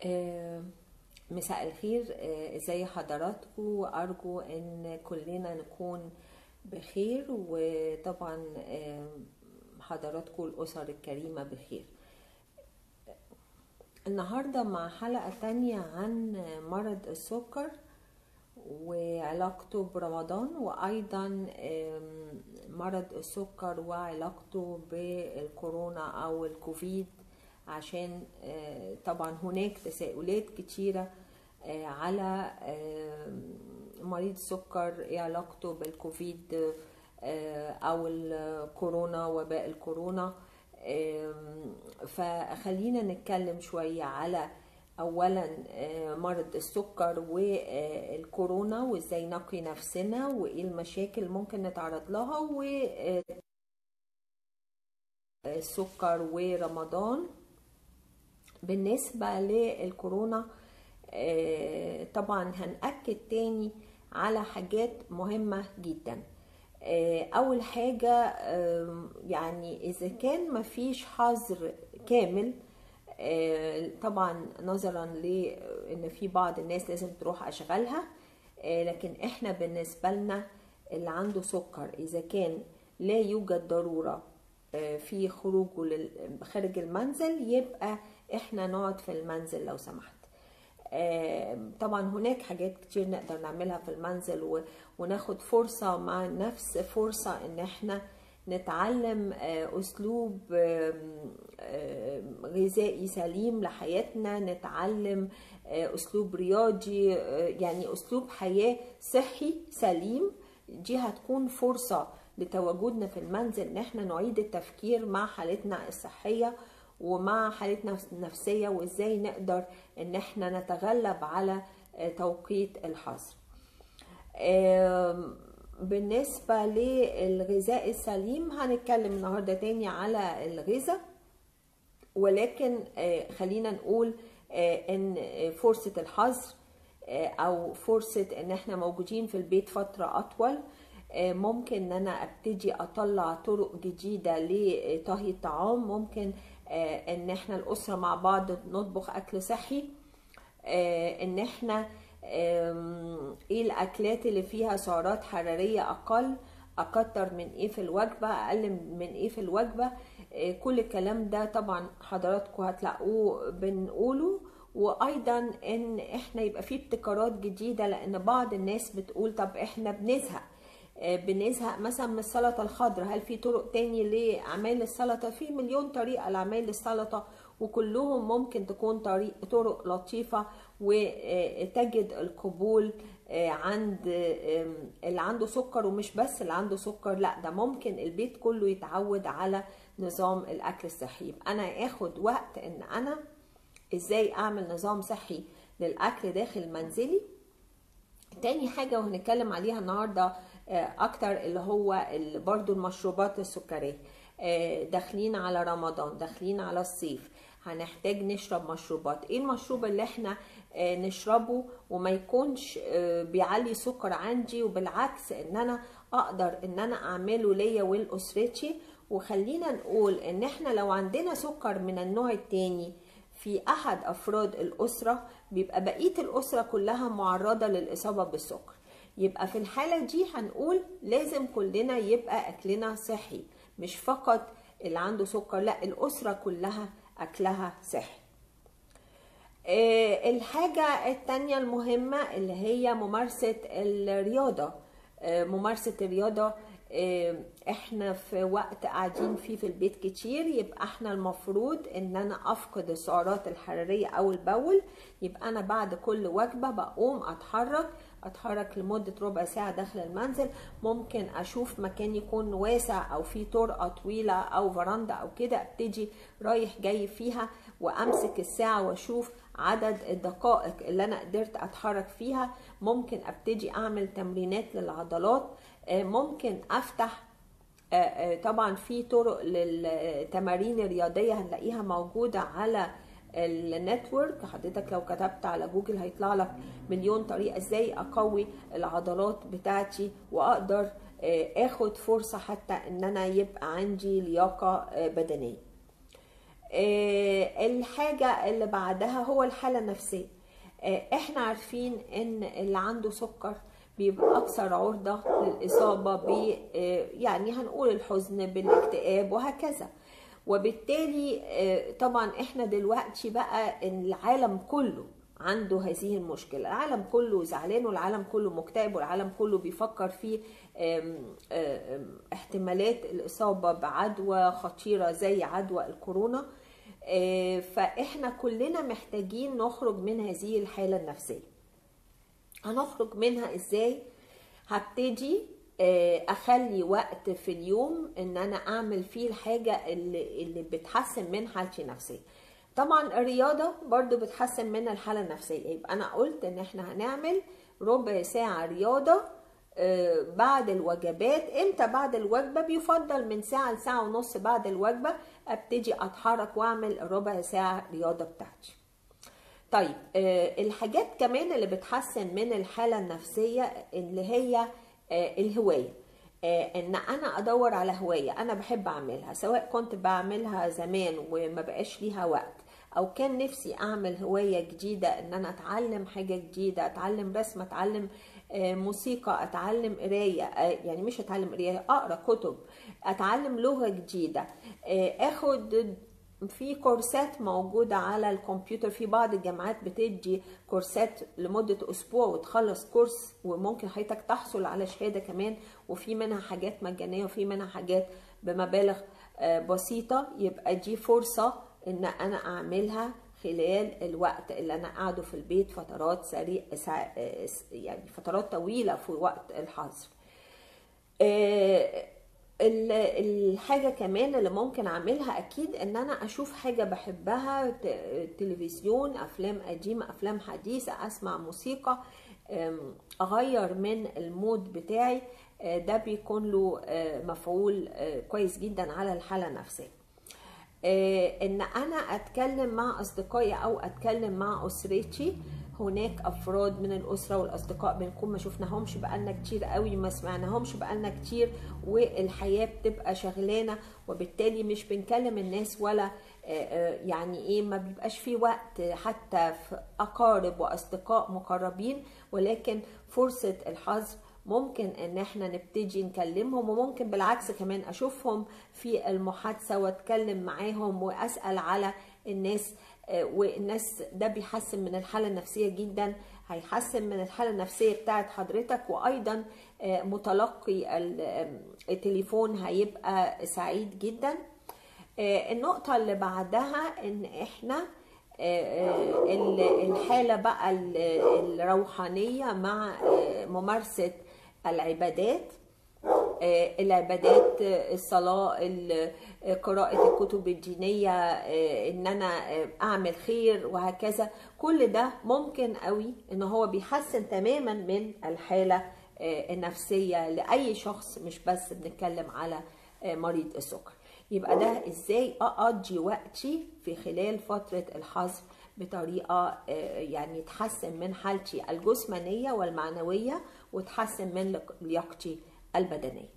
آه، مساء الخير آه، ازاي حضراتكم وارجو ان كلنا نكون بخير وطبعا آه، حضراتكم الاسر الكريمه بخير النهارده مع حلقه تانية عن مرض السكر وعلاقته برمضان وايضا آم، مرض السكر وعلاقته بالكورونا او الكوفيد عشان آه، طبعا هناك تساؤلات كتيرة آه، على آم، مريض السكر ايه علاقته بالكوفيد آه، او الكورونا وباء الكورونا آم، فخلينا نتكلم شوية على اولا آه، مرض السكر والكورونا وازاي نقي نفسنا وايه المشاكل ممكن نتعرض لها والسكر ورمضان بالنسبة للكورونا آه، طبعا هنأكد تاني على حاجات مهمة جدا آه، أول حاجة آم، يعني إذا كان مفيش حظر كامل آه، طبعا نظرا لأن في بعض الناس لازم تروح أشغالها آه، لكن إحنا بالنسبة لنا اللي عنده سكر إذا كان لا يوجد ضرورة آه، في خروجه لل- خارج المنزل يبقى احنا نقعد في المنزل لو سمحت آه، طبعا هناك حاجات كتير نقدر نعملها في المنزل و- وناخد فرصة مع النفس فرصة ان احنا نتعلم آه، اسلوب آم، آم، غذائي سليم لحياتنا نتعلم آه، اسلوب رياضي آه، يعني اسلوب حياة صحي سليم دي هتكون فرصة لتواجدنا في المنزل ان احنا نعيد التفكير مع حالتنا الصحية ومع حالتنا النفسية وازاي نقدر ان احنا نتغلب على آه، توقيت الحظر آم، بالنسبة للغذاء السليم هنتكلم النهاردة تاني على الغذاء ولكن آه، خلينا نقول آه، ان آه، فرصة الحظر آه، او فرصة ان احنا موجودين في البيت فترة اطول آه، ممكن ان انا ابتدي اطلع طرق جديدة لطهي الطعام ممكن آه، ان احنا الاسرة مع بعض نطبخ اكل صحي آه، ان احنا آم، ايه الاكلات اللي فيها سعرات حرارية اقل اكتر من ايه في الوجبة اقل من ايه في الوجبة آه، كل الكلام ده طبعا حضراتكم هتلاقوه بنقوله وايضا ان احنا يبقى فيه ابتكارات جديدة لان بعض الناس بتقول طب احنا بنزهق آه، بنزهق مثلا من السلطة الخضراء هل في طرق تاني لأعمال السلطة في مليون طريقة لأعمال السلطة وكلهم ممكن تكون طريق طرق لطيفة وتجد القبول آه، عند آم، اللي عنده سكر ومش بس اللي عنده سكر لا ده ممكن البيت كله يتعود على نظام الأكل الصحي يبقى أنا اخد وقت ان أنا ازاي اعمل نظام صحي للأكل داخل منزلي تاني حاجة وهنتكلم عليها النهاردة آه، أكتر اللي هو ال- برضو المشروبات السكرية آه، داخلين على رمضان داخلين على الصيف هنحتاج نشرب مشروبات ايه المشروب اللي احنا آه، نشربه وما يكونش آه، بيعلي سكر عندي وبالعكس ان انا اقدر ان انا اعمله ليا ولاسرتي وخلينا نقول ان احنا لو عندنا سكر من النوع التاني في احد افراد الاسره بيبقى بقيه الاسره كلها معرضه للاصابه بالسكر يبقى في الحاله دي هنقول لازم كلنا يبقى اكلنا صحي مش فقط اللي عنده سكر لا الاسره كلها اكلها صحي آه، الحاجة التانية المهمة اللي هي ممارسة الرياضة آه، ممارسة الرياضة آه، احنا في وقت قاعدين فيه في البيت كتير يبقى احنا المفروض ان انا افقد السعرات الحرارية او البول يبقى انا بعد كل وجبة بقوم اتحرك اتحرك لمدة ربع ساعة داخل المنزل ممكن اشوف مكان يكون واسع او فيه طرقة طويلة او فراندا او كده ابتدي رايح جاي فيها وامسك الساعة واشوف عدد الدقائق اللي انا قدرت اتحرك فيها ممكن ابتدي اعمل تمرينات للعضلات آه، ممكن افتح آه، آه، طبعا في طرق للتمارين الرياضية هنلاقيها موجودة على النتورك حضرتك لو كتبت على جوجل هيطلع لك مليون طريقة ازاي اقوي العضلات بتاعتي واقدر آه، اخد فرصة حتى ان انا يبقى عندي لياقة آه، بدنية آه، الحاجة اللي بعدها هو الحالة النفسية آه، احنا عارفين ان اللي عنده سكر بيبقى اكثر عرضة للاصابة ب آه، يعني هنقول الحزن بالاكتئاب وهكذا وبالتالي آه، طبعا احنا دلوقتي بقى العالم كله عنده هذه المشكلة العالم كله زعلان والعالم كله مكتئب والعالم كله بيفكر في آم، آم، احتمالات الإصابة بعدوى خطيرة زي عدوى الكورونا آه، فإحنا كلنا محتاجين نخرج من هذه الحالة النفسية هنخرج منها ازاي هبتدي آه، اخلي وقت في اليوم ان انا اعمل فيه الحاجة اللي, اللي بتحسن من حالتي النفسية طبعا الرياضة برضو بتحسن من الحالة النفسية يبقى انا قلت ان احنا هنعمل ربع ساعة رياضة آه، بعد الوجبات امتى بعد الوجبة بيفضل من ساعة لساعة ونص بعد الوجبة ابتدي اتحرك واعمل ربع ساعة رياضة بتاعتي طيب آه، الحاجات كمان اللي بتحسن من الحالة النفسية اللي هي آه، الهواية آه، ان انا ادور على هواية انا بحب اعملها سواء كنت بعملها زمان وما بقاش ليها وقت او كان نفسي اعمل هواية جديدة ان انا اتعلم حاجة جديدة اتعلم رسم اتعلم آه، موسيقى اتعلم قراية آه، يعني مش اتعلم قراية اقرا كتب اتعلم لغة جديدة آه، اخد في كورسات موجودة على الكمبيوتر في بعض الجامعات بتدي كورسات لمدة أسبوع وتخلص كورس وممكن حضرتك تحصل على شهادة كمان وفي منها حاجات مجانية وفي منها حاجات بمبالغ آه، بسيطة يبقى دي فرصة إن أنا أعملها خلال الوقت اللي أنا قاعده في البيت فترات سريع سا- آه، يعني فترات طويلة في وقت الحظر. آه، ال- الحاجة كمان اللي ممكن اعملها اكيد ان انا اشوف حاجة بحبها ت- تلفزيون افلام قديمة افلام حديثة اسمع موسيقى أم، اغير من المود بتاعي آه، ده بيكون له آه، مفعول آه، كويس جدا على الحالة النفسية آه، ان انا اتكلم مع اصدقائي او اتكلم مع اسرتي هناك افراد من الاسره والاصدقاء بنكون ما شفناهمش بقالنا كتير قوي ما سمعناهمش بقالنا كتير والحياه بتبقى شغلانه وبالتالي مش بنكلم الناس ولا آه، آه، يعني ايه ما بيبقاش في وقت حتى في اقارب واصدقاء مقربين ولكن فرصه الحظر ممكن ان احنا نبتدي نكلمهم وممكن بالعكس كمان اشوفهم في المحادثة واتكلم معاهم واسأل على الناس آه، والناس ده بيحسن من الحالة النفسية جدا هيحسن من الحالة النفسية بتاعت حضرتك وايضا آه، متلقي ال- آم، التليفون هيبقى سعيد جدا آه، النقطة اللي بعدها ان احنا آه، آه، ال- الحالة بقى ال- الروحانية مع آه، ممارسة العبادات آه، العبادات آه، الصلاة ال- آه، قراءة الكتب الدينية آه، ان انا آه، اعمل خير وهكذا كل ده ممكن قوي ان هو بيحسن تماما من الحالة آه، النفسية لأي شخص مش بس بنتكلم على آه، مريض السكر يبقى ده ازاي اقضي وقتي في خلال فترة الحظر بطريقة آه، يعني تحسن من حالتي الجسمانية والمعنوية وتحسن من لياقتي البدنية